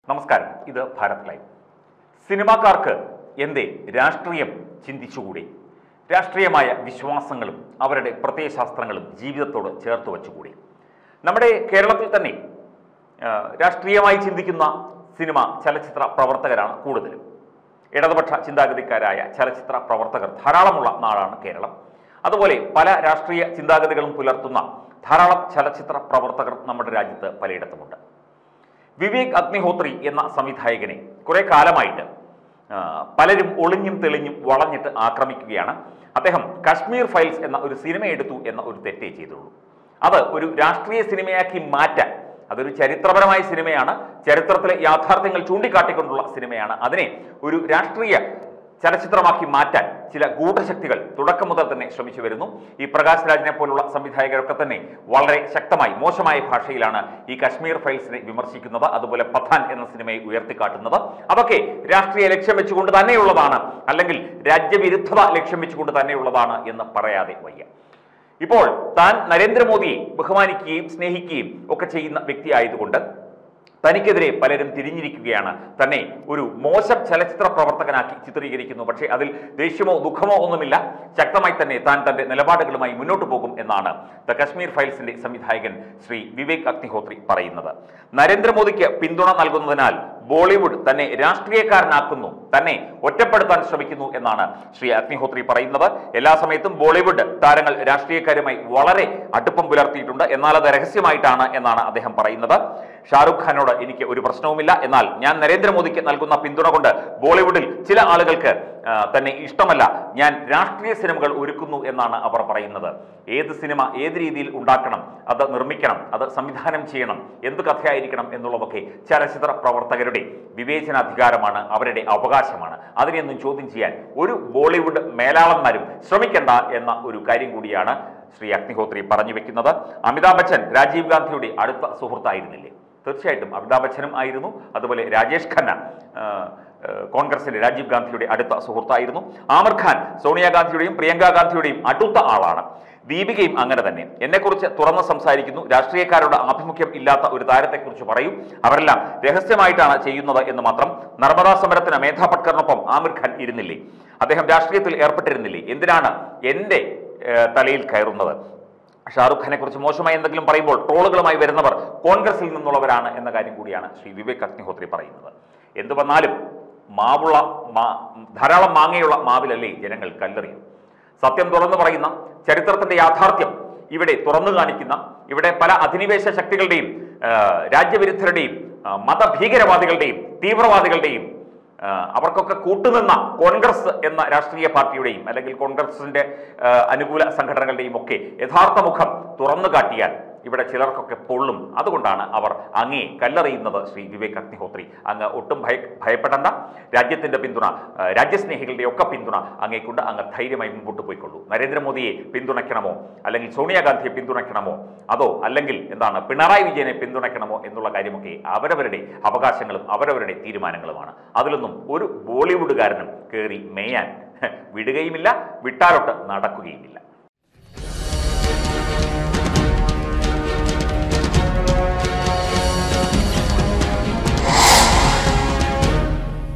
നമസ്കാരം ഇത് ഭാരത് ലൈവ് സിനിമാക്കാർക്ക് എന്തേ രാഷ്ട്രീയം ചിന്തിച്ചുകൂടി രാഷ്ട്രീയമായ വിശ്വാസങ്ങളും അവരുടെ പ്രത്യയശാസ്ത്രങ്ങളും ജീവിതത്തോട് ചേർത്ത് വച്ചുകൂടി നമ്മുടെ കേരളത്തിൽ തന്നെ ആ, രാഷ്ട്രീയമായി ചിന്തിക്കുന്ന സിനിമ ചലച്ചിത്ര പ്രവർത്തകരാണ് കൂടുതലും ഇടതുപക്ഷ ചിന്താഗതിക്കാരായ ചലച്ചിത്ര പ്രവർത്തകർ ധാരാളമുള്ള നാടാണ് കേരളം അതുപോലെ പല രാഷ്ട്രീയ ചിന്താഗതികളും പുലർത്തുന്ന ധാരാളം ചലച്ചിത്ര പ്രവർത്തകർ നമ്മുടെ രാജ്യത്ത് പലയിടത്തുമുണ്ട് വിവേക് അഗ്നിഹോത്രി എന്ന സംവിധായകനെ കുറെ കാലമായിട്ട് ആ, പലരും ഒളിഞ്ഞും തെളിഞ്ഞും വളഞ്ഞിട്ട് ആക്രമിക്കുകയാണ് അദ്ദേഹം കാശ്മീർ ഫയൽസ് എന്ന ഒരു സിനിമ എടുത്തു എന്ന ഒരു തെറ്റേ ചെയ്തുള്ളൂ അത് ഒരു രാഷ്ട്രീയ സിനിമയാക്കി മാറ്റാൻ അതൊരു ചരിത്രപരമായ സിനിമയാണ് ചരിത്രത്തിലെ യാഥാർത്ഥ്യങ്ങൾ ചൂണ്ടിക്കാട്ടിക്കൊണ്ടുള്ള സിനിമയാണ് അതിനെ ഒരു രാഷ്ട്രീയ ചലച്ചിത്രമാക്കി മാറ്റാൻ ചില ഗൂഢശക്തികൾ തുടക്കം മുതൽ തന്നെ ശ്രമിച്ചു വരുന്നു ഈ പ്രകാശ് രാജിനെ പോലുള്ള സംവിധായകരൊക്കെ തന്നെ വളരെ ശക്തമായി മോശമായ ഭാഷയിലാണ് ഈ കശ്മീർ ഫയൽസിനെ വിമർശിക്കുന്നത് അതുപോലെ പത്താൻ എന്ന സിനിമയെ ഉയർത്തിക്കാട്ടുന്നത് അതൊക്കെ രാഷ്ട്രീയ ലക്ഷ്യം വെച്ചുകൊണ്ട് തന്നെയുള്ളതാണ് അല്ലെങ്കിൽ രാജ്യവിരുദ്ധത ലക്ഷ്യം വെച്ചുകൊണ്ട് തന്നെയുള്ളതാണ് എന്ന് പറയാതെ വയ്യ ഇപ്പോൾ താൻ നരേന്ദ്രമോദിയെ ബഹുമാനിക്കുകയും സ്നേഹിക്കുകയും ഒക്കെ ചെയ്യുന്ന വ്യക്തി ആയതുകൊണ്ട് തനിക്കെതിരെ പലരും തിരിഞ്ഞിരിക്കുകയാണ് തന്നെ ഒരു മോശം ചലച്ചിത്ര പ്രവർത്തകനാക്കി ചിത്രീകരിക്കുന്നു പക്ഷേ അതിൽ ദേഷ്യമോ ദുഃഖമോ ഒന്നുമില്ല ശക്തമായി തന്നെ താൻ തന്റെ നിലപാടുകളുമായി മുന്നോട്ട് പോകും എന്നാണ് ദ കശ്മീർ ഫയൽസിന്റെ സംവിധായകൻ ശ്രീ വിവേക് അഗ്നിഹോത്രി പറയുന്നത് നരേന്ദ്രമോദിക്ക് പിന്തുണ നൽകുന്നതിനാൽ ബോളിവുഡ് തന്നെ രാഷ്ട്രീയക്കാരനാക്കുന്നു തന്നെ ഒറ്റപ്പെടുത്താൻ ശ്രമിക്കുന്നു എന്നാണ് ശ്രീ അഗ്നിഹോത്രി പറയുന്നത് എല്ലാ സമയത്തും ബോളിവുഡ് താരങ്ങൾ രാഷ്ട്രീയക്കാരുമായി വളരെ അടുപ്പം പുലർത്തിയിട്ടുണ്ട് എന്നാൽ അത് രഹസ്യമായിട്ടാണ് എന്നാണ് അദ്ദേഹം പറയുന്നത് ഷാറുഖ് ഖാനോട് എനിക്ക് ഒരു പ്രശ്നവുമില്ല എന്നാൽ ഞാൻ നരേന്ദ്രമോദിക്ക് നൽകുന്ന പിന്തുണ കൊണ്ട് ബോളിവുഡിൽ ചില ആളുകൾക്ക് ആ, തന്നെ ഇഷ്ടമല്ല ഞാൻ രാഷ്ട്രീയ സിനിമകൾ ഒരുക്കുന്നു എന്നാണ് അവർ പറയുന്നത് ഏത് സിനിമ ഏത് രീതിയിൽ ഉണ്ടാക്കണം അത് നിർമ്മിക്കണം അത് സംവിധാനം ചെയ്യണം എന്ത് കഥയായിരിക്കണം എന്നുള്ളതൊക്കെ ചലച്ചിത്ര പ്രവർത്തകരുടെ വിവേചനാധികാരമാണ് അവരുടെ അവകാശമാണ് അതിനെയൊന്നും ചോദ്യം ചെയ്യാൻ ഒരു ബോളിവുഡ് മേലാളന്മാരും ശ്രമിക്കേണ്ട എന്ന ഒരു കാര്യം കൂടിയാണ് ശ്രീ അഗ്നിഹോത്രി പറഞ്ഞു വെക്കുന്നത് അമിതാഭ് ബച്ചൻ രാജീവ് ഗാന്ധിയുടെ അടുത്ത സുഹൃത്തായിരുന്നില്ലേ തീർച്ചയായിട്ടും അമിതാഭ് ബച്ചനും ആയിരുന്നു അതുപോലെ രാജേഷ് ഖന്ന ആ, ആ, കോൺഗ്രസിന്റെ രാജീവ് ഗാന്ധിയുടെ അടുത്ത സുഹൃത്തായിരുന്നു ആമിർ ഖാൻ സോണിയാഗാന്ധിയുടെയും പ്രിയങ്ക ഗാന്ധിയുടെയും അടുത്ത ആളാണ് ദീപികയും അങ്ങനെ തന്നെ എന്നെക്കുറിച്ച് തുറന്ന് സംസാരിക്കുന്നു രാഷ്ട്രീയക്കാരുടെ ആഭിമുഖ്യം ഇല്ലാത്ത ഒരു താരത്തെക്കുറിച്ച് പറയും അവരെല്ലാം രഹസ്യമായിട്ടാണ് ചെയ്യുന്നത് എന്ന് മാത്രം നർമ്മദാ സമരത്തിന് മേധാ പട്കറിനൊപ്പം ആമിർ ഖാൻ ഇരുന്നില്ലേ അദ്ദേഹം രാഷ്ട്രീയത്തിൽ ഏർപ്പെട്ടിരുന്നില്ലേ എന്തിനാണ് എൻ്റെ ഏഹ്, തലയിൽ കയറുന്നത് ഷാറുഖ് ഖാനെ കുറിച്ച് മോശമായി എന്തെങ്കിലും പറയുമ്പോൾ ട്രോളുകളുമായി വരുന്നവർ കോൺഗ്രസിൽ നിന്നുള്ളവരാണ് എന്ന കാര്യം കൂടിയാണ് ശ്രീ വിവേക് അഗ്നിഹോത്രി പറയുന്നത് എന്തു വന്നാലും മാവുള്ള മാ ധാരാളം മാങ്ങയുള്ള മാവിലല്ലേ ജനങ്ങൾ കല്ലെറിയും സത്യം തുറന്നു പറയുന്ന ചരിത്രത്തിന്റെ യാഥാർത്ഥ്യം ഇവിടെ തുറന്നു കാണിക്കുന്ന ഇവിടെ പല അധിനിവേശ ശക്തികളുടെയും ആ, രാജ്യവിരുദ്ധരുടെയും ആ, മതഭീകരവാദികളുടെയും തീവ്രവാദികളുടെയും ആ, അവർക്കൊക്കെ കൂട്ടുനിന്ന കോൺഗ്രസ് എന്ന രാഷ്ട്രീയ പാർട്ടിയുടെയും അല്ലെങ്കിൽ കോൺഗ്രസിന്റെ ആ, അനുകൂല സംഘടനകളുടെയും ഒക്കെ യഥാർത്ഥ മുഖം തുറന്നു കാട്ടിയാൽ ഇവിടെ ചിലർക്കൊക്കെ പൊള്ളും അതുകൊണ്ടാണ് അവർ അങ്ങേ കല്ലെറിയുന്നത് ശ്രീ വിവേക് അഗ്നിഹോത്രി അങ്ങ് ഒട്ടും ഭയ ഭയപ്പെടേണ്ട രാജ്യത്തിന്റെ പിന്തുണ ആ, രാജ്യസ്നേഹികളുടെ ഒക്കെ പിന്തുണ അങ്ങേക്കൊണ്ട് അങ്ങ് ധൈര്യമായി മുമ്പോട്ട് പോയിക്കൊള്ളൂ നരേന്ദ്രമോദിയെ പിന്തുണയ്ക്കണമോ അല്ലെങ്കിൽ സോണിയാഗാന്ധിയെ പിന്തുണയ്ക്കണമോ അതോ അല്ലെങ്കിൽ എന്താണ് പിണറായി വിജയനെ പിന്തുണയ്ക്കണമോ എന്നുള്ള കാര്യമൊക്കെ അവരവരുടെ അവകാശങ്ങളും അവരവരുടെ തീരുമാനങ്ങളുമാണ് അതിലൊന്നും ഒരു ബോളിവുഡുകാരനും കയറി മേയാൻ വിടുകയുമില്ല വിട്ടാലൊട്ട് നടക്കുകയുമില്ല